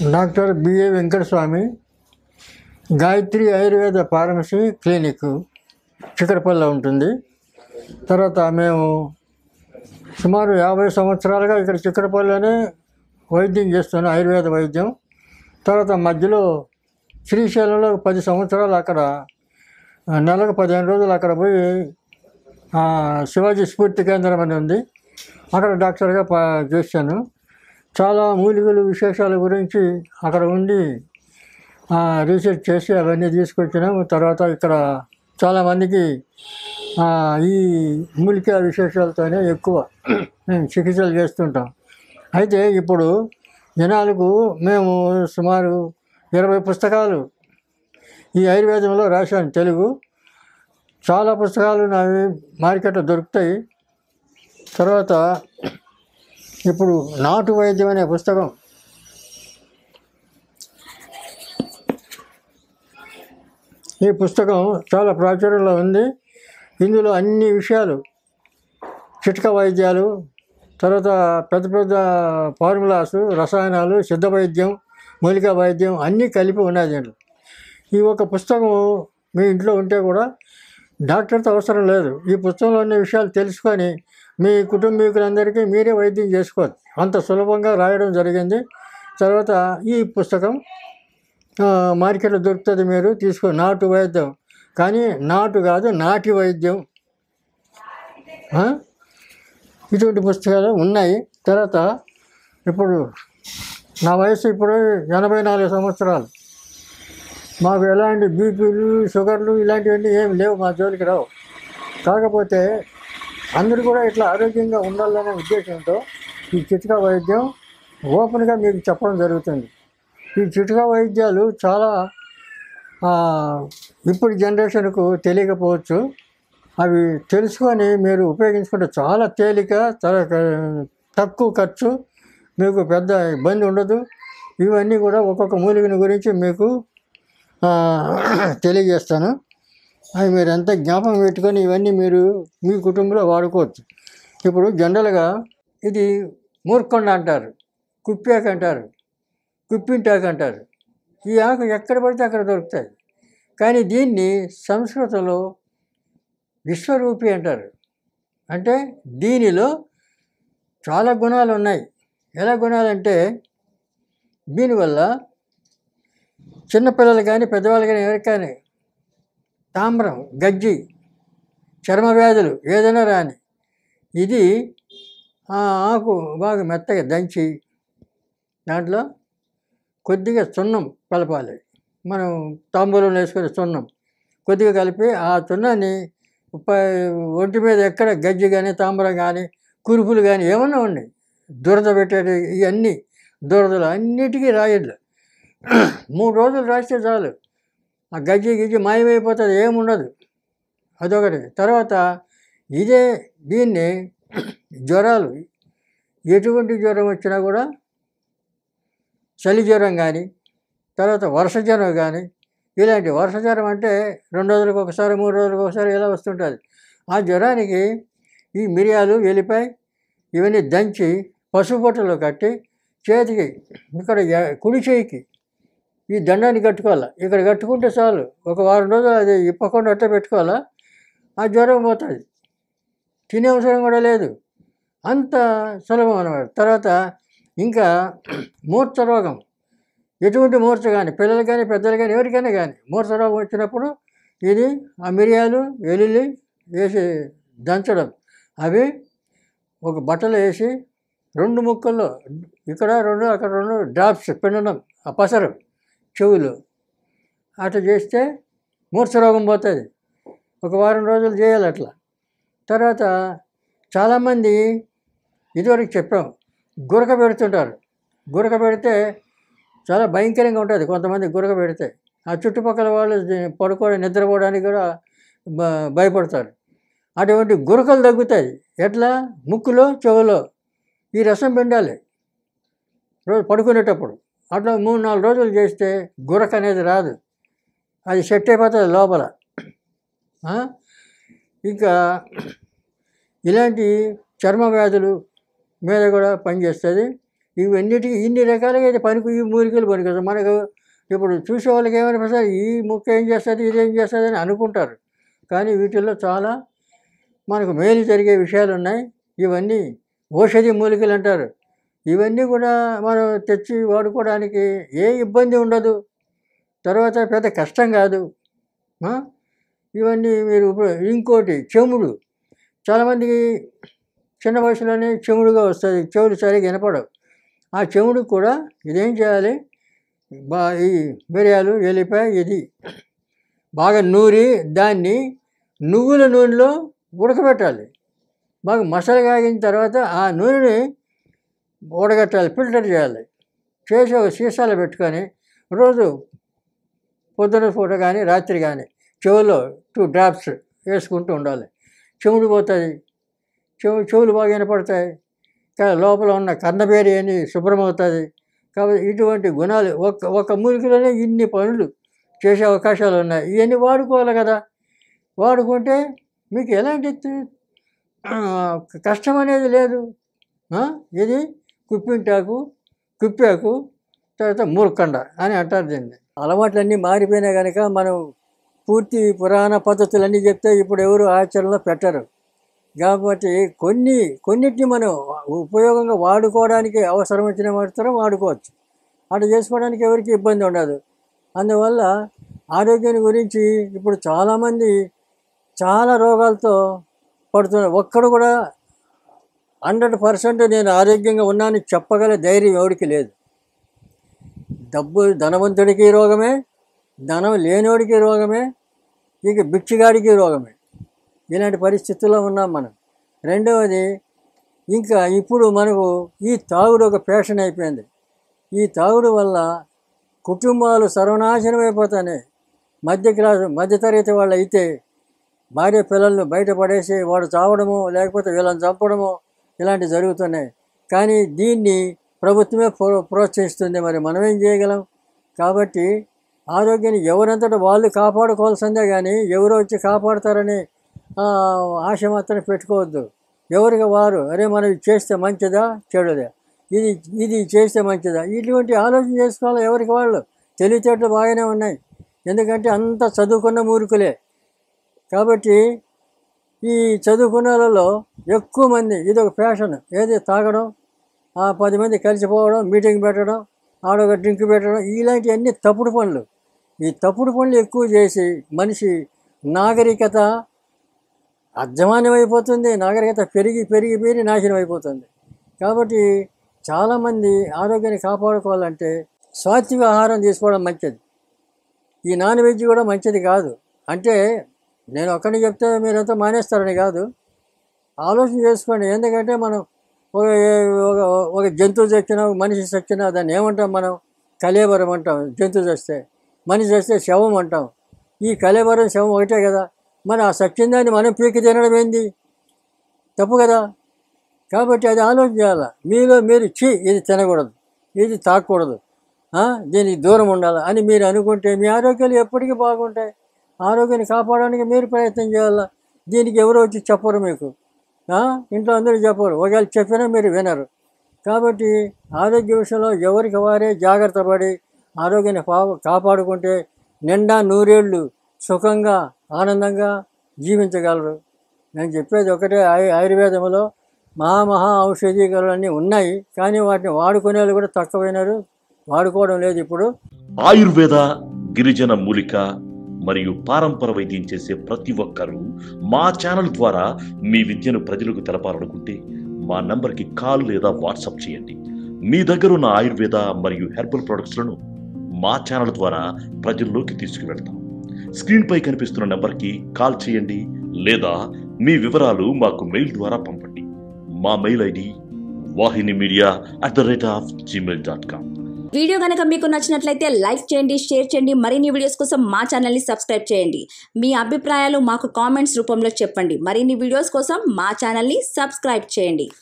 Doctor B A Venkataswamy Gayatri Ayurveda pharmacy clinic చిక్కడపల్లిలో ఉంటుంది తర్వాత మేము సుమారు యాభై సంవత్సరాలుగా ఇక్కడ చిక్కడపల్లిలోనే వైద్యం చేస్తున్నాం ఆయుర్వేద వైద్యం తర్వాత మధ్యలో శ్రీశైలంలో పది సంవత్సరాలు అక్కడ ఆ, నెలకు పదిహేను రోజులు అక్కడ పోయి ఆ, శివాజీ స్ఫూర్తి కేంద్రం అని ఉంది అక్కడ డాక్టర్గా ప చేశాను చాలా మూలికలు విశేషాల గురించి అక్కడ ఉండి ఆ, రీసెర్చ్ చేసి అవన్నీ తీసుకొచ్చినాము తర్వాత ఇక్కడ చాలామందికి ఆ, ఈ మూలిక విశేషాలతోనే ఎక్కువ మేము చికిత్సలు చేస్తుంటాం అయితే ఇప్పుడు జనాలకు మేము సుమారు ఇరవై పుస్తకాలు ఈ ఆయుర్వేదంలో రాశాను తెలుగు చాలా పుస్తకాలు నావి మార్కెట్లో దొరుకుతాయి తర్వాత ఇప్పుడు నాటు వైద్యం అనే పుస్తకం ఈ పుస్తకం చాలా ప్రాచుర్యంలో ఉంది ఇందులో అన్ని విషయాలు చిట్క వైద్యాలు తర్వాత పెద్ద పెద్ద ఫార్ములాస్ రసాయనాలు సిద్ధ వైద్యం మూలిక వైద్యం అన్నీ కలిపి ఉన్నాయి దీంట్లో ఈ ఒక పుస్తకం మీ ఇంట్లో ఉంటే కూడా డాక్టర్తో అవసరం లేదు ఈ పుస్తకంలో ఉన్న విషయాలు తెలుసుకొని మీ కుటుంబీకులందరికీ మీరే వైద్యం చేసుకోవచ్చు అంత సులభంగా రాయడం జరిగింది తర్వాత ఈ పుస్తకం ఆ, మార్కెట్లో దొరుకుతుంది మీరు తీసుకో నాటు వైద్యం కానీ నాటు కాదు నాటి వైద్యం ఆ? ఇటువంటి పుస్తకాలు ఉన్నాయి తర్వాత ఇప్పుడు నా వయసు ఇప్పుడు ఎనభై నాలుగు సంవత్సరాలు మాకు ఎలాంటి బీపీలు షుగర్లు ఇలాంటివన్నీ ఏమి లేవు మా జోలికి రావు కాకపోతే అందరూ కూడా ఇట్లా ఆరోగ్యంగా ఉండాలనే ఉద్దేశంతో ఈ చిట్కా వైద్యం ఓపెన్గా మీకు చెప్పడం జరుగుతుంది ఈ చిట్కా వైద్యాలు చాలా ఆ, ఇప్పుడు జనరేషన్కు తెలియకపోవచ్చు అవి తెలుసుకొని మీరు ఉపయోగించుకుంటే చాలా తేలిక చాలా క- తక్కువ ఖర్చు మీకు పెద్ద ఇబ్బంది ఉండదు ఇవన్నీ కూడా ఒక్కొక్క మూలికని గురించి మీకు ఆ, తెలియజేస్తాను అవి మీరు ఎంత జ్ఞాపకం పెట్టుకొని ఇవన్నీ మీరు మీ కుటుంబంలో వాడుకోవచ్చు ఇప్పుడు జనరల్గా ఇది మూర్కొండ అంటారు కుప్పాక అంటారు కుప్పింటాకు అంటారు ఈ ఆకు ఎక్కడ పడితే అక్కడ దొరుకుతాయి కానీ దీన్ని సంస్కృతంలో విశ్వరూపి అంటారు అంటే దీనిలో చాలా గుణాలు ఉన్నాయి ఎలా గుణాలంటే దీనివల్ల చిన్నపిల్లలు కానీ పెద్దవాళ్ళు కానీ ఎవరికి కానీ తామ్రం గజ్జి చర్మ వ్యాధులు ఏదైనా రాని ఇది ఆ ఆకు బాగా మెత్తగా దంచి దాంట్లో కొద్దిగా సున్నం కలపాలి మనం తాంబూలంలో వేసుకునే సున్నం కొద్దిగా కలిపి ఆ సున్నాన్ని ప- ఒంటి మీద ఎక్కడ గజ్జి కానీ తాంబరం కానీ కురుపులు కానీ ఏమన్నా ఉన్నాయి దురద పెట్టేటి ఇవన్నీ దురదలు అన్నిటికీ రాయద్దు మూడు రోజులు రాస్తే చాలు ఆ గజ్జి గిజ్జి మాయమైపోతుంది ఏముండదు అదొకటి తర్వాత ఇదే దీన్ని జ్వరాలు ఎటువంటి జ్వరం వచ్చినా కూడా చలి జ్వరం కానీ తర్వాత వర్ష జ్వరం కానీ ఇలాంటి వర్ష జ్వరం అంటే రెండు రోజులకు ఒకసారి మూడు రోజులకు ఒకసారి ఇలా వస్తుంటుంది ఆ జ్వరానికి ఈ మిరియాలు వెల్లిపాయ ఇవన్నీ దంచి పసుపు బట్టలో కట్టి చేతికి ఇక్కడ ఎ- కుడి చేయికి ఈ దండాన్ని కట్టుకోవాలి ఇక్కడ కట్టుకుంటే చాలు ఒక వారం రోజులు అది ఇప్పకుండా అట్టే పెట్టుకోవాలా ఆ జ్వరం పోతుంది తినే అవసరం కూడా లేదు అంత సులభం అన్నమాట తర్వాత ఇంకా మూర్ఛ రోగం ఎటువంటి మూర్ఛ కానీ పిల్లలు కానీ పెద్దలు కానీ ఎవరికైనా కానీ మూర్ఛ రోగం వచ్చినప్పుడు ఇది ఆ మిరియాలు వెల్లుల్లి వేసి దంచడం అవి ఒక బట్టలు వేసి రెండు ముక్కల్లో ఇక్కడ రెండు అక్కడ రెండు డ్రాప్స్ పిండడం ఆ పసరు చెవులు అట్లా చేస్తే మూర్ఛ రోగం పోతుంది ఒక వారం రోజులు చేయాలి అట్లా తర్వాత చాలామంది ఇదివరకు చెప్పాం గురక పెడుతుంటారు గురక పెడితే చాలా భయంకరంగా ఉంటుంది కొంతమంది గురక పెడితే ఆ చుట్టుపక్కల వాళ్ళు ది- పడుకోవడం నిద్రపోవడానికి కూడా బ- భయపడతారు అటువంటి గురకలు తగ్గుతాయి ఎట్లా ముక్కులో చెవులో ఈ రసం పిండాలి రోజు పడుకునేటప్పుడు అట్లా మూడు నాలుగు రోజులు చేస్తే గురక అనేది రాదు అది సెట్ అయిపోతుంది లోపల ఆ? ఇంకా ఇలాంటి చర్మ వ్యాధులు మీద కూడా పనిచేస్తుంది ఇవన్నిటికీ ఇన్ని రకాలుగా అయితే పనికి ఈ మూలికలు పనికి మనకు ఇప్పుడు చూసే వాళ్ళకి ఏమనిపిస్తుంది ఈ ముక్క ఏం చేస్తుంది ఇదేం చేస్తుంది అని అనుకుంటారు కానీ వీటిల్లో చాలా మనకు మేలు జరిగే విషయాలు ఉన్నాయి ఇవన్నీ ఔషధి మూలికలు అంటారు ఇవన్నీ కూడా మనం తెచ్చి వాడుకోవడానికి ఏ ఇబ్బంది ఉండదు తర్వాత పెద్ద కష్టం కాదు ఆ? ఇవన్నీ మీరు ఇప్పుడు ఇంకోటి చెముడు చాలామందికి చిన్న వయసులోనే చెముడుగా వస్తుంది చెవులు సరిగా వినపడవు ఆ చెముడుకు కూడా ఇదేం చేయాలి బా ఈ మిరియాలు ఎల్లిపాయ ఇది బాగా నూరి దాన్ని నువ్వుల నూనెలో ఉడకబెట్టాలి బాగా మసాలా కాగిన తర్వాత ఆ నూనెని ఉడగట్టాలి ఫిల్టర్ చేయాలి చేసి ఒక సీసాలో పెట్టుకొని రోజు పొద్దున పూట కానీ రాత్రి కానీ చెవులో టూ డ్రాప్స్ వేసుకుంటూ ఉండాలి చెవుడు పోతుంది చెవు చెవులు బాగా వినపడతాయి కా- లోపల ఉన్న కన్నబేరి అని శుభ్రమవుతుంది కాబట్టి ఇటువంటి గుణాలు ఒక ఒక మూలికలోనే ఇన్ని పనులు చేసే అవకాశాలు ఉన్నాయి ఇవన్నీ వాడుకోవాలి కదా వాడుకుంటే మీకు ఎలాంటి తి- ఆ, కష్టం అనేది లేదు ఆ? ఇది కుప్పింటాకు కుప్పాకు తర్వాత మూర్ఖండ అని అంటారు దీన్ని అలవాట్లన్నీ మారిపోయినా కనుక మనం పూర్తి పురాణ పద్ధతులన్నీ చెప్తే ఇప్పుడు ఎవరు ఆచరణలో పెట్టరు కాబట్టి కొన్ని కొన్నిటిని మనం ఉపయోగంగా వాడుకోవడానికి అవసరం వచ్చిన మాత్రం వాడుకోవచ్చు అటు చేసుకోవడానికి ఎవరికి ఇబ్బంది ఉండదు అందువల్ల ఆరోగ్యాన్ని గురించి ఇప్పుడు చాలామంది చాలా రోగాలతో పడుతున్నారు ఒక్కడు కూడా హండ్రెడ్ పర్సెంట్ నేను ఆరోగ్యంగా ఉన్నానని చెప్పగల ధైర్యం ఎవరికి లేదు డబ్బు ధనవంతుడికి రోగమే ధనం లేనివాడికి రోగమే ఇక బిచ్చిగాడికి రోగమే ఇలాంటి పరిస్థితుల్లో ఉన్నాం మనం రెండవది ఇంకా ఇప్పుడు మనకు ఈ తాగుడు ఒక ఫ్యాషన్ అయిపోయింది ఈ తాగుడు వల్ల కుటుంబాలు సర్వనాశనం అయిపోతున్నాయి మధ్య క్లాసు మధ్యతరగతి వాళ్ళు అయితే భార్య పిల్లల్ని బయట పడేసి వాడు చావడము లేకపోతే వీళ్ళని చంపడము ఇలాంటివి జరుగుతున్నాయి కానీ దీన్ని ప్రభుత్వమే ప్రో ప్రోత్సహిస్తుంది మరి మనం ఏం చేయగలం కాబట్టి ఆరోగ్యాన్ని ఎవరంతటా వాళ్ళు కాపాడుకోవాల్సిందే కానీ ఎవరో వచ్చి కాపాడతారని ఆ, ఆశ మాత్రం పెట్టుకోవద్దు ఎవరికి వారు అరే మనం ఇది చేస్తే మంచిదా చెడుదా ఇది ఇది చేస్తే మంచిదా ఇటువంటి ఆలోచన చేసుకోవాలి ఎవరికి వాళ్ళు తెలివితేటలు బాగానే ఉన్నాయి ఎందుకంటే అంత చదువుకున్న మూర్ఖులే కాబట్టి ఈ చదువుకున్న వాళ్ళలో ఎక్కువ మంది ఇది ఒక ఫ్యాషన్ ఏది తాగడం ఆ పది మంది కలిసిపోవడం మీటింగ్ పెట్టడం ఆడొక డ్రింక్ పెట్టడం ఇలాంటివన్నీ తప్పుడు పనులు ఈ తప్పుడు పనులు ఎక్కువ చేసి మనిషి నాగరికత అధ్యమానం అయిపోతుంది నాగరికత పెరిగి పెరిగి పెరిగి నాశనం అయిపోతుంది కాబట్టి చాలామంది ఆరోగ్యాన్ని కాపాడుకోవాలంటే సాత్విక ఆహారం తీసుకోవడం మంచిది ఈ నాన్ వెజ్ కూడా మంచిది కాదు అంటే నేను ఒక్కడిని చెప్తే మీరంతా మానేస్తారని కాదు ఆలోచన చేసుకోండి ఎందుకంటే మనం ఒక ఒక ఒక జంతువు చచ్చినా ఒక మనిషి చచ్చినా దాన్ని ఏమంటాం మనం కలేబరం అంటాం జంతువు చస్తే మనిషి చస్తే శవం అంటాం ఈ కలేబరం శవం ఒకటే కదా మరి ఆ సత్యం దాన్ని మనం పీకి తినడం ఏంది తప్పు కదా కాబట్టి అది ఆలోచన చేయాలి మీలో మీరు ఛీ ఇది తినకూడదు ఇది తాకూడదు ఆ, దీనికి దూరం ఉండాలి అని మీరు అనుకుంటే మీ ఆరోగ్యాలు ఎప్పటికీ బాగుంటాయి ఆరోగ్యాన్ని కాపాడడానికి మీరు ప్రయత్నం చేయాలి దీనికి ఎవరో వచ్చి చెప్పరు మీకు ఆ, ఇంట్లో అందరూ చెప్పరు ఒకవేళ చెప్పినా మీరు వినరు కాబట్టి ఆరోగ్య విషయంలో ఎవరికి వారే జాగ్రత్త పడి ఆరోగ్యాన్ని పా- కాపాడుకుంటే నిండా నూరేళ్ళు సుఖంగా ఆనందంగా జీవించగలరు నేను చెప్పేది ఒకటే ఆయు ఆయుర్వేదంలో మహామహా ఔషధీకరణలు ఉన్నాయి కానీ వాటిని వాడుకునే వాళ్ళు కూడా తక్కువైనారు వాడుకోవడం లేదు ఇప్పుడు ఆయుర్వేద గిరిజన మూలిక మరియు పారంపర వైద్యం చేసే ప్రతి ఒక్కరూ మా ఛానల్ ద్వారా మీ విద్యను ప్రజలకు తెలపాలనుకుంటే మా నంబర్కి కాల్ లేదా వాట్సాప్ చేయండి మీ దగ్గర ఉన్న ఆయుర్వేద మరియు హెర్బల్ ప్రొడక్ట్స్లను మా ఛానల్ ద్వారా ప్రజల్లోకి తీసుకువెళ్తాం స్క్రీన్పై కనిపిస్తున్న నెంబర్కి కాల్ చేయండి లేదా మీ వివరాలు మాకు మెయిల్ ద్వారా పంపండి మా mail ID Vahini media at the rate of Gmail dot com video కనుక మీకు నచ్చినట్లయితే లైక్ చేయండి షేర్ చేయండి మరిన్ని వీడియోస్ కోసం మా ఛానల్ని సబ్స్క్రైబ్ చేయండి మీ అభిప్రాయాలు మాకు కామెంట్స్ రూపంలో చెప్పండి మరిన్ని వీడియోస్ కోసం మా ఛానల్ని సబ్స్క్రైబ్ చేయండి